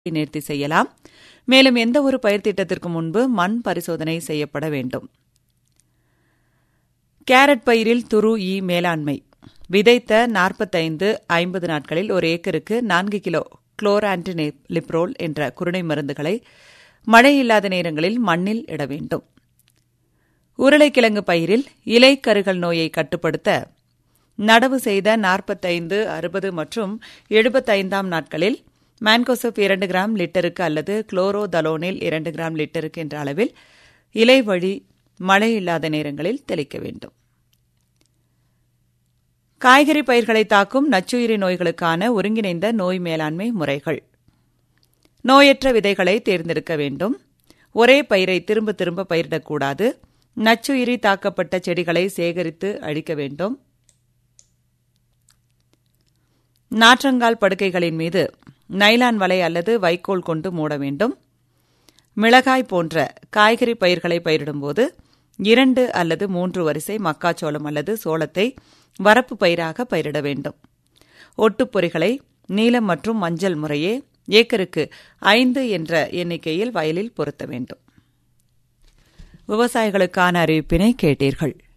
நேர்த்தி செய்யலாம் மேலும் எந்த ஒரு பயிர் திட்டத்திற்கு முன்பு மண் பரிசோதனை செய்யப்பட வேண்டும் கேரட் பயிரில் துரு ஈ மேலாண்மை விதைத்த நாற்பத்தைந்து ஐம்பது நாட்களில் ஒரு ஏக்கருக்கு நான்கு கிலோ குளோரான்டினே லிப்ரோல் என்ற குருணை மருந்துகளை மழை இல்லாத நேரங்களில் மண்ணில் இட வேண்டும் உருளைக்கிழங்கு பயிரில் இலை கருகல் நோயை கட்டுப்படுத்த நடவு செய்த நாற்பத்தைந்து அறுபது மற்றும் எழுபத்தைந்தாம் நாட்களில் மான்கோசப் இரண்டு கிராம் லிட்டருக்கு அல்லது குளோரோதலோனில் இரண்டு கிராம் லிட்டருக்கு என்ற அளவில் இலை வழி மழை இல்லாத நேரங்களில் தெளிக்க வேண்டும் காய்கறி பயிர்களை தாக்கும் நச்சுயிரி நோய்களுக்கான ஒருங்கிணைந்த நோய் மேலாண்மை முறைகள் நோயற்ற விதைகளை தேர்ந்தெடுக்க வேண்டும் ஒரே பயிரை திரும்ப திரும்ப பயிரிடக்கூடாது நச்சுயிரி தாக்கப்பட்ட செடிகளை சேகரித்து அழிக்க வேண்டும் நாற்றங்கால் படுக்கைகளின் மீது நைலான் வலை அல்லது வைக்கோல் கொண்டு மூட வேண்டும் மிளகாய் போன்ற காய்கறி பயிர்களை பயிரிடும்போது இரண்டு அல்லது மூன்று வரிசை மக்காச்சோளம் அல்லது சோளத்தை வரப்பு பயிராக பயிரிட வேண்டும் ஒட்டுப்பொறிகளை நீலம் மற்றும் மஞ்சள் முறையே ஏக்கருக்கு ஐந்து என்ற எண்ணிக்கையில் வயலில் பொருத்த வேண்டும் விவசாயிகளுக்கான அறிவிப்பினை கேட்டீர்கள்